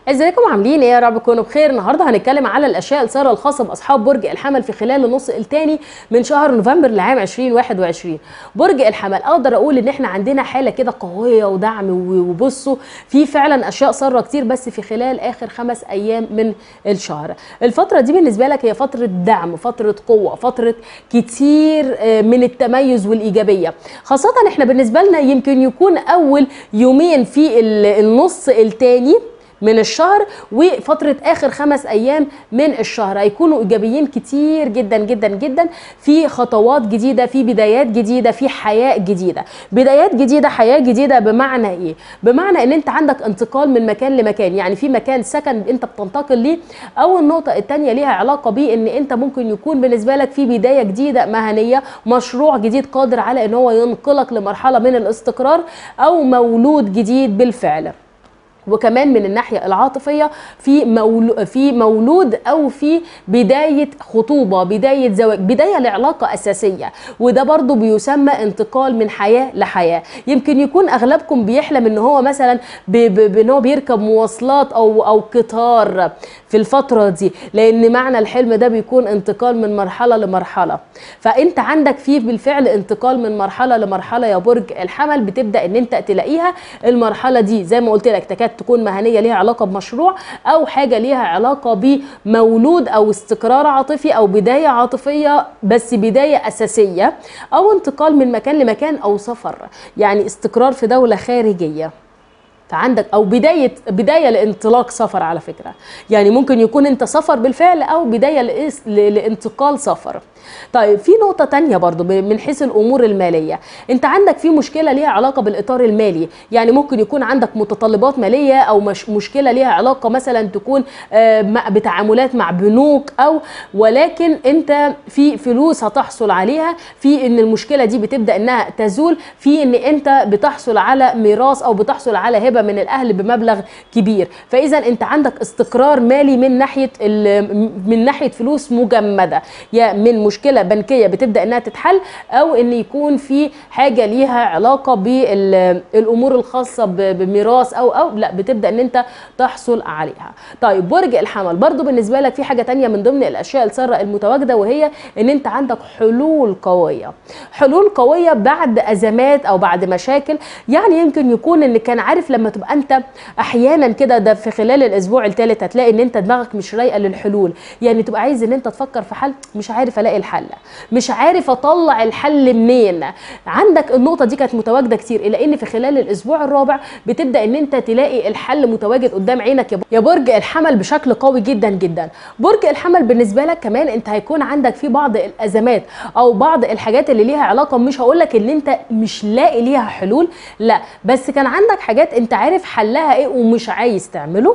ازيكم عاملين ايه يا رب تكونوا بخير النهارده هنتكلم على الاشياء الساره الخاصه باصحاب برج الحمل في خلال النص الثاني من شهر نوفمبر لعام 2021 برج الحمل اقدر اقول ان احنا عندنا حاله كده قويه ودعم وبصوا في فعلا اشياء ساره كتير بس في خلال اخر خمس ايام من الشهر الفتره دي بالنسبه لك هي فتره دعم فتره قوه فتره كتير من التميز والايجابيه خاصه احنا بالنسبه لنا يمكن يكون اول يومين في النص الثاني من الشهر وفترة آخر خمس أيام من الشهر هيكونوا إيجابيين كتير جدا جدا جدا في خطوات جديدة في بدايات جديدة في حياة جديدة بدايات جديدة حياة جديدة بمعنى إيه؟ بمعنى إن أنت عندك انتقال من مكان لمكان يعني في مكان سكن أنت بتنتقل ليه أو النقطة التانية ليها علاقة بيه إن أنت ممكن يكون بالنسبة لك في بداية جديدة مهنية مشروع جديد قادر على إن هو ينقلك لمرحلة من الاستقرار أو مولود جديد بالفعل وكمان من الناحيه العاطفيه في مولو في مولود او في بدايه خطوبه بدايه زواج بدايه لعلاقه اساسيه وده برضو بيسمى انتقال من حياه لحياه يمكن يكون اغلبكم بيحلم ان هو مثلا بان هو بيركب مواصلات او او قطار في الفتره دي لان معنى الحلم ده بيكون انتقال من مرحله لمرحله فانت عندك فيه بالفعل انتقال من مرحله لمرحله يا برج الحمل بتبدا ان انت تلاقيها المرحله دي زي ما قلت لك تكاد تكون مهنيه ليها علاقه بمشروع او حاجه ليها علاقه بمولود او استقرار عاطفي او بدايه عاطفيه بس بدايه اساسيه او انتقال من مكان لمكان او سفر يعني استقرار في دوله خارجيه فعندك او بدايه بدايه لانطلاق سفر على فكره يعني ممكن يكون انت سفر بالفعل او بدايه لانتقال سفر طيب في نقطه تانية برضو من حيث الامور الماليه انت عندك في مشكله ليها علاقه بالاطار المالي يعني ممكن يكون عندك متطلبات ماليه او مش مشكله ليها علاقه مثلا تكون بتعاملات مع بنوك او ولكن انت في فلوس هتحصل عليها في ان المشكله دي بتبدا انها تزول في ان انت بتحصل على ميراث او بتحصل على هبه من الاهل بمبلغ كبير فاذا انت عندك استقرار مالي من ناحيه من ناحيه فلوس مجمده يا من مشكله بنكيه بتبدا انها تتحل او ان يكون في حاجه ليها علاقه بالامور الخاصه بميراث او او لا بتبدا ان انت تحصل عليها طيب برج الحمل برضو بالنسبه لك في حاجه تانية من ضمن الاشياء الساره المتواجده وهي ان انت عندك حلول قويه حلول قويه بعد ازمات او بعد مشاكل يعني يمكن يكون ان كان عارف لما تبقى انت احيانا كده ده في خلال الاسبوع الثالث هتلاقي ان انت دماغك مش رايقه للحلول يعني تبقى عايز ان انت تفكر في حل مش عارف الاقي الحل مش عارف اطلع الحل منين عندك النقطه دي كانت متواجده كتير الا ان في خلال الاسبوع الرابع بتبدا ان انت تلاقي الحل متواجد قدام عينك يا برج الحمل بشكل قوي جدا جدا برج الحمل بالنسبه لك كمان انت هيكون عندك في بعض الازمات او بعض الحاجات اللي ليها علاقه مش هقول لك ان انت مش لاقي ليها حلول لا بس كان عندك حاجات انت عارف حلها ايه ومش عايز تعمله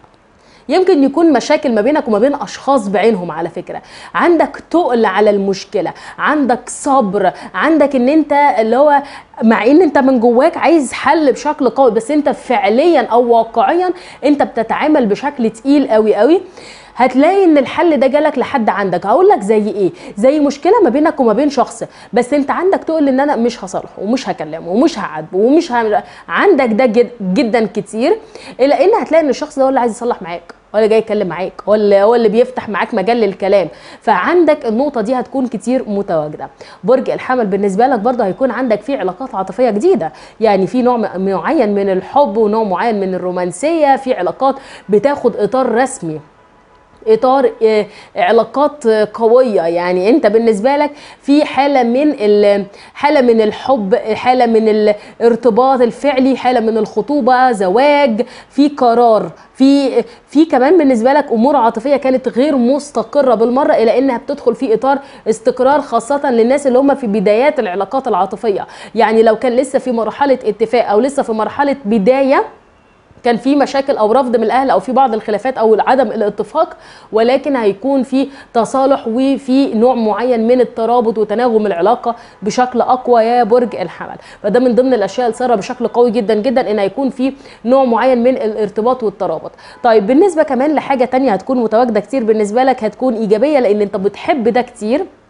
يمكن يكون مشاكل ما بينك وما بين اشخاص بعينهم على فكره عندك تقل على المشكله عندك صبر عندك ان انت اللي هو مع ان انت من جواك عايز حل بشكل قوي بس انت فعليا او واقعيا انت بتتعامل بشكل تقيل قوي قوي هتلاقي ان الحل ده جالك لحد عندك هقول لك زي ايه زي مشكله ما بينك وما بين شخص بس انت عندك تقول ان انا مش هصالحه ومش هكلمه ومش هعاتبه ومش ه... عندك ده جد جدا كتير الا ان هتلاقي ان الشخص ده هو اللي عايز يصلح معاك هو اللي جاي يتكلم معاك هو اللي هو اللي بيفتح معاك مجال للكلام فعندك النقطه دي هتكون كتير متواجده برج الحمل بالنسبه لك برضه هيكون عندك في علاقات عاطفيه جديده يعني في نوع معين من الحب ونوع معين من الرومانسيه في علاقات بتاخد اطار رسمي اطار علاقات قويه يعني انت بالنسبه لك في حاله من حاله من الحب حاله من الارتباط الفعلي حاله من الخطوبه زواج في قرار في في كمان بالنسبه لك امور عاطفيه كانت غير مستقره بالمره الى انها بتدخل في اطار استقرار خاصه للناس اللي هم في بدايات العلاقات العاطفيه يعني لو كان لسه في مرحله اتفاق او لسه في مرحله بدايه كان في مشاكل او رفض من الاهل او في بعض الخلافات او عدم الاتفاق ولكن هيكون في تصالح وفي نوع معين من الترابط وتناغم العلاقه بشكل اقوى يا برج الحمل فده من ضمن الاشياء الساره بشكل قوي جدا جدا ان هيكون في نوع معين من الارتباط والترابط طيب بالنسبه كمان لحاجه تانية هتكون متواجده كتير بالنسبه لك هتكون ايجابيه لان انت بتحب ده كتير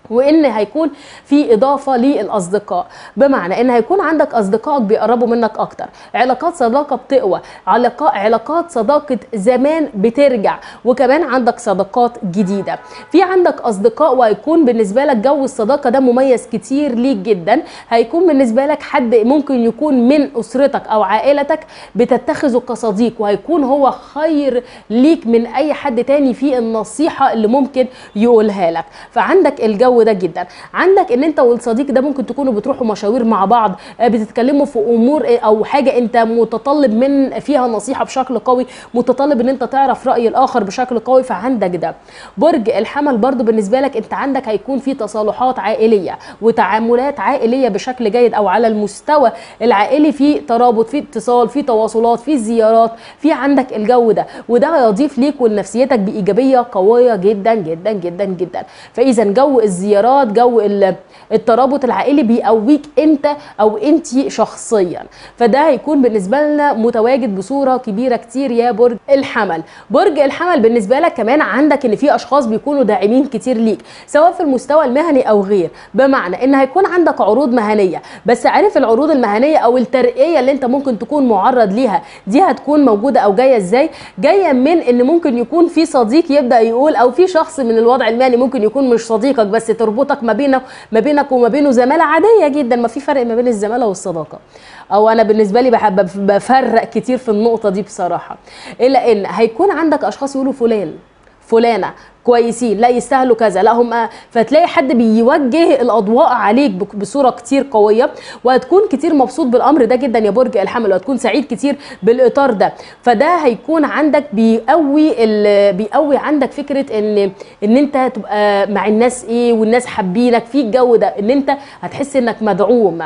وان هيكون في اضافه للاصدقاء بمعنى ان هيكون عندك اصدقائك بيقربوا منك اكتر علاقات صداقه بتقوى علاقات علاقات صداقه زمان بترجع وكمان عندك صداقات جديده في عندك اصدقاء وهيكون بالنسبه لك جو الصداقه ده مميز كتير ليك جدا هيكون بالنسبه لك حد ممكن يكون من اسرتك او عائلتك بتتخذه كصديق وهيكون هو خير ليك من اي حد تاني في النصيحه اللي ممكن يقولها لك فعندك الجو ده جدا عندك ان انت والصديق ده ممكن تكونوا بتروحوا مشاوير مع بعض آه، بتتكلموا في امور آه، او حاجه انت متطلب من فيها نصيحه بشكل قوي متطلب ان انت تعرف راي الاخر بشكل قوي فعندك ده برج الحمل برضو بالنسبه لك انت عندك هيكون في تصالحات عائليه وتعاملات عائليه بشكل جيد او على المستوى العائلي في ترابط في اتصال في تواصلات في زيارات في عندك الجو ده وده هيضيف ليك ولنفسيتك بايجابيه قويه جدا جدا جدا جدا فاذا جو الزيارات جو ال- الترابط العائلي بيقويك انت او انت شخصيا فده هيكون بالنسبه لنا متواجد بصوره كبيره كتير يا برج الحمل برج الحمل بالنسبه لك كمان عندك ان في اشخاص بيكونوا داعمين كتير ليك سواء في المستوى المهني او غير بمعنى ان هيكون عندك عروض مهنيه بس عارف العروض المهنيه او الترقيه اللي انت ممكن تكون معرض ليها دي هتكون موجوده او جايه ازاي جايه من ان ممكن يكون في صديق يبدا يقول او في شخص من الوضع المهني ممكن يكون مش صديقك بس تربطك ما بينك ما بينك وما بينه زماله عاديه جدا ما في فرق ما بين الزماله والصداقه او انا بالنسبه لي بحب بفرق كتير في النقطه دي بصراحه الا ان هيكون عندك اشخاص يقولوا فلان فلانه كويسين لا يستاهلوا كذا لا هم فتلاقي حد بيوجه الاضواء عليك بك- بصوره كتير قويه وهتكون كتير مبسوط بالامر ده جدا يا برج الحمل وهتكون سعيد كتير بالاطار ده فده هيكون عندك بيقوي ال- بيقوي عندك فكره ان ان انت تبقى مع الناس ايه والناس حابينك في الجو ده ان انت هتحس انك مدعوم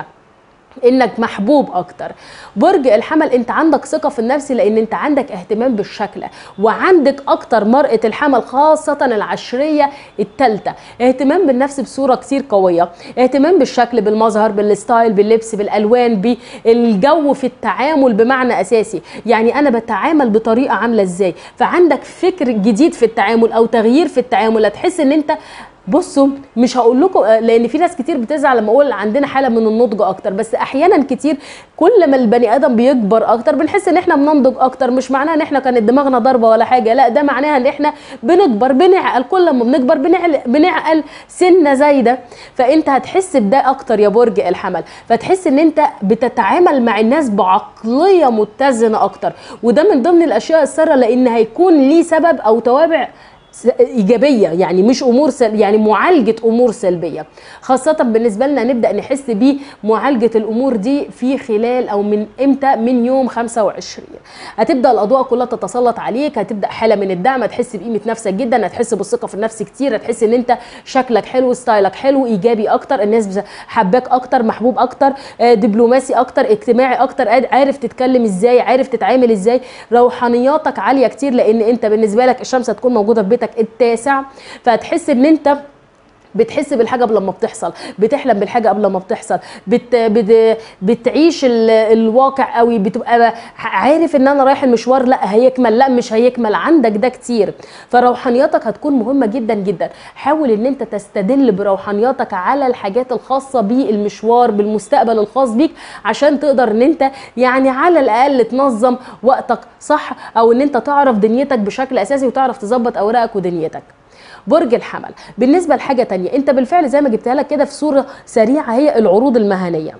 انك محبوب اكتر برج الحمل انت عندك ثقه في النفس لان انت عندك اهتمام بالشكل وعندك اكتر مرأة الحمل خاصه العشريه الثالثه اهتمام بالنفس بصوره كتير قويه اهتمام بالشكل بالمظهر بالستايل باللبس بالالوان بالجو في التعامل بمعنى اساسي يعني انا بتعامل بطريقه عامله ازاي فعندك فكر جديد في التعامل او تغيير في التعامل هتحس ان انت بصوا مش هقول لكم لان في ناس كتير بتزعل لما اقول عندنا حاله من النضج اكتر بس احيانا كتير كل ما البني ادم بيكبر اكتر بنحس ان احنا بننضج اكتر مش معناها ان احنا كانت دماغنا ضربه ولا حاجه لا ده معناها ان احنا بنكبر بنعقل كل ما بنكبر بنعقل, بنعقل سنه زايده فانت هتحس بده اكتر يا برج الحمل فتحس ان انت بتتعامل مع الناس بعقليه متزنه اكتر وده من ضمن الاشياء الساره لان هيكون ليه سبب او توابع س- ايجابيه يعني مش امور سل... يعني معالجه امور سلبيه خاصه بالنسبه لنا نبدا نحس بمعالجه الامور دي في خلال او من امتى من يوم 25 هتبدا الاضواء كلها تتسلط عليك هتبدا حاله من الدعم هتحس بقيمه نفسك جدا هتحس بالثقه في النفس كتير هتحس ان انت شكلك حلو ستايلك حلو ايجابي اكتر الناس بز- حباك اكتر محبوب اكتر آه، دبلوماسي اكتر اجتماعي اكتر قاد- عارف تتكلم ازاي عارف تتعامل ازاي روحانياتك عاليه كتير لان انت بالنسبه لك الشمس هتكون موجوده في بيتك التاسع فهتحس ان انت بتحس بالحاجه قبل ما بتحصل بتحلم بالحاجه قبل ما بتحصل بت بت بتعيش ال- الواقع قوي بتبقى عارف ان انا رايح المشوار لا هيكمل لا مش هيكمل عندك ده كتير فروحانياتك هتكون مهمه جدا جدا حاول ان انت تستدل بروحانياتك على الحاجات الخاصه بالمشوار بالمستقبل الخاص بيك عشان تقدر ان انت يعني على الاقل تنظم وقتك صح او ان انت تعرف دنيتك بشكل اساسي وتعرف تظبط اوراقك ودنيتك برج الحمل بالنسبه لحاجه تانية انت بالفعل زي ما جبتها لك كده في صوره سريعه هي العروض المهنيه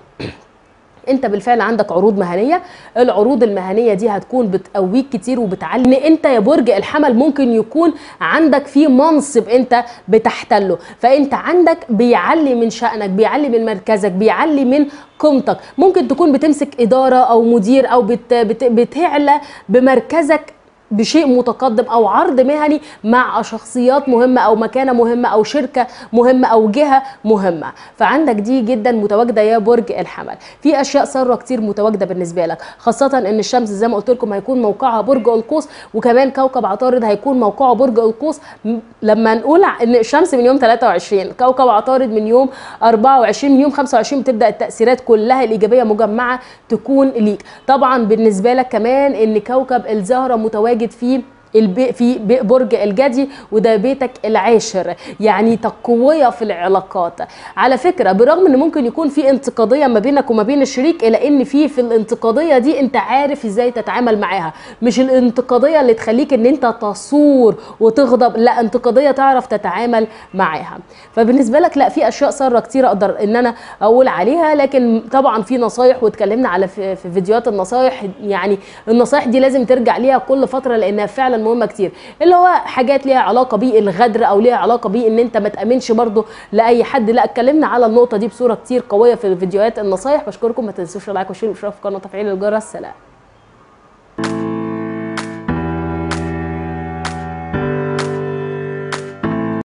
انت بالفعل عندك عروض مهنيه العروض المهنيه دي هتكون بتقويك كتير وبتعلي ان انت يا برج الحمل ممكن يكون عندك في منصب انت بتحتله فانت عندك بيعلي من شأنك بيعلي من مركزك بيعلي من قيمتك ممكن تكون بتمسك اداره او مدير او بت بت بتعلى بمركزك بشيء متقدم او عرض مهني مع شخصيات مهمه او مكانه مهمه او شركه مهمه او جهه مهمه فعندك دي جدا متواجده يا برج الحمل في اشياء ساره كتير متواجده بالنسبه لك خاصه ان الشمس زي ما قلت لكم هيكون موقعها برج القوس وكمان كوكب عطارد هيكون موقعه برج القوس م- لما نقول ع- ان الشمس من يوم 23 كوكب عطارد من يوم 24 من يوم 25 بتبدا التاثيرات كلها الايجابيه مجمعه تكون ليك طبعا بالنسبه لك كمان ان كوكب الزهره متواجد فيه البي في بي- برج الجدي وده بيتك العاشر يعني تقويه في العلاقات على فكره برغم ان ممكن يكون في انتقاديه ما بينك وما بين الشريك الا ان في في الانتقاديه دي انت عارف ازاي تتعامل معاها مش الانتقاديه اللي تخليك ان انت تصور وتغضب لا انتقاديه تعرف تتعامل معاها فبالنسبه لك لا في اشياء ساره كتير اقدر ان انا اقول عليها لكن طبعا في نصايح واتكلمنا على في, في فيديوهات النصايح يعني النصايح دي لازم ترجع ليها كل فتره لانها فعلا مهمه كتير اللي هو حاجات ليها علاقه بالغدر او ليها علاقه بان انت ما تامنش برضو لاي حد لا اتكلمنا على النقطه دي بصوره كتير قويه في فيديوهات النصايح بشكركم ما تنسوش اللايك والشير والاشتراك في القناه وتفعيل الجرس سلام